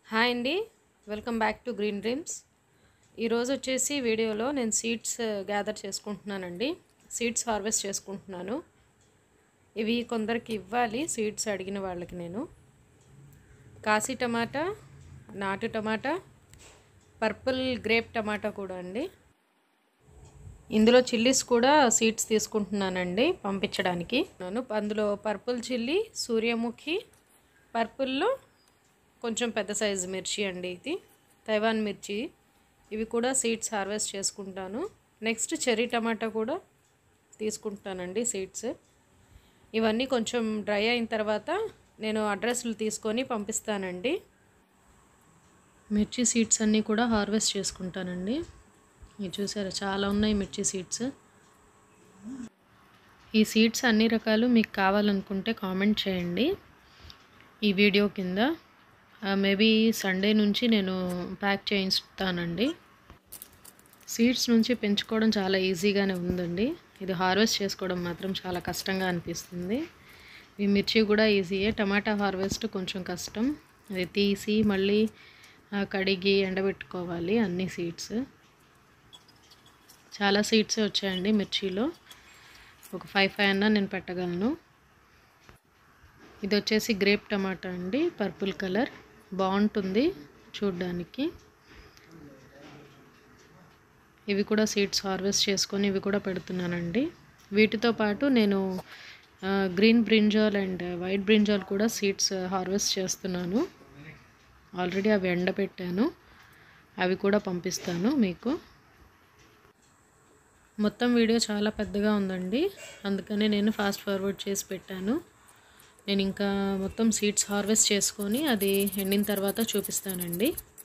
hi అండి welcome back to green dreams ఈరోజు వచ్చేసి వీడియోలో నేను సీడ్స్ గ్యాదర్ చేసుకుంటున్నానండి సీడ్స్ హార్వెస్ట్ చేసుకుంటున్నాను ఇవి కొందరికి ఇవ్వాలి సీడ్స్ అడిగిన వాళ్ళకి నేను కాశీ టమాటా నాటు టమాటా పర్పుల్ గ్రేప్ టమాటా కూడా అండి ఇందులో చిల్లీస్ కూడా సీడ్స్ తీసుకుంటున్నానండి పంపించడానికి నేను అందులో పర్పుల్ చిల్లీ సూర్యముఖి పర్పుల్లో కొంచెం పెద్ద సైజు మిర్చి అండి ఇది తైవాన్ మిర్చి ఇవి కూడా సీడ్స్ హార్వెస్ట్ చేసుకుంటాను నెక్స్ట్ చెర్రీ టమాటా కూడా తీసుకుంటానండి సీడ్స్ ఇవన్నీ కొంచెం డ్రై అయిన తర్వాత నేను అడ్రస్లు తీసుకొని పంపిస్తానండి మిర్చి సీడ్స్ అన్నీ కూడా హార్వెస్ట్ చేసుకుంటానండి ఇది చూసారా చాలా ఉన్నాయి మిర్చి సీడ్స్ ఈ సీడ్స్ అన్ని రకాలు మీకు కావాలనుకుంటే కామెంట్ చేయండి ఈ వీడియో కింద మేబీ సండే నుంచి నేను ప్యాక్ చేయిస్తానండి సీడ్స్ నుంచి పెంచుకోవడం చాలా ఈజీగానే ఉందండి ఇది హార్వెస్ట్ చేసుకోవడం మాత్రం చాలా కష్టంగా అనిపిస్తుంది ఈ మిర్చి కూడా ఈజీయే టమాటా హార్వెస్ట్ కొంచెం కష్టం అది తీసి మళ్ళీ కడిగి ఎండబెట్టుకోవాలి అన్ని సీడ్స్ చాలా సీడ్స్ వచ్చాయండి మిర్చిలో ఒక ఫైవ్ ఫైవ్ అన్నా నేను పెట్టగలను ఇది వచ్చేసి గ్రేప్ టమాటా అండి పర్పుల్ కలర్ బాగుంటుంది చూడ్డానికి ఇవి కూడా సీడ్స్ హార్వెస్ట్ చేసుకొని ఇవి కూడా పెడుతున్నానండి వీటితో పాటు నేను green brinjal and white brinjal కూడా సీడ్స్ హార్వెస్ట్ చేస్తున్నాను ఆల్రెడీ అవి ఎండబెట్టాను అవి కూడా పంపిస్తాను మీకు మొత్తం వీడియో చాలా పెద్దగా ఉందండి అందుకనే నేను ఫాస్ట్ ఫార్వర్డ్ చేసి పెట్టాను నేను ఇంకా మొత్తం సీడ్స్ హార్వెస్ట్ చేసుకొని అది ఎండిన తర్వాత చూపిస్తానండి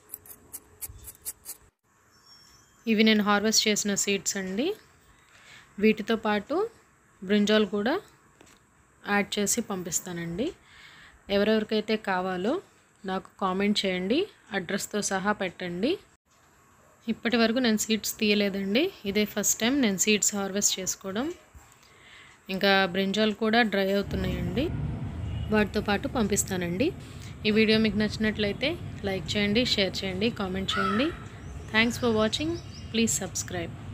ఇవి నేను హార్వెస్ట్ చేసిన సీడ్స్ అండి వీటితో పాటు బ్రింజాల్ కూడా యాడ్ చేసి పంపిస్తానండి ఎవరెవరికైతే కావాలో నాకు కామెంట్ చేయండి అడ్రస్తో సహా పెట్టండి ఇప్పటి వరకు నేను సీడ్స్ తీయలేదండి ఇదే ఫస్ట్ టైం నేను సీడ్స్ హార్వెస్ట్ చేసుకోవడం ఇంకా బ్రింజాల్ కూడా డ్రై అవుతున్నాయండి వాటితో పాటు పంపిస్తానండి ఈ వీడియో మీకు నచ్చినట్లయితే లైక్ చేయండి షేర్ చేయండి కామెంట్ చేయండి thanks for watching please subscribe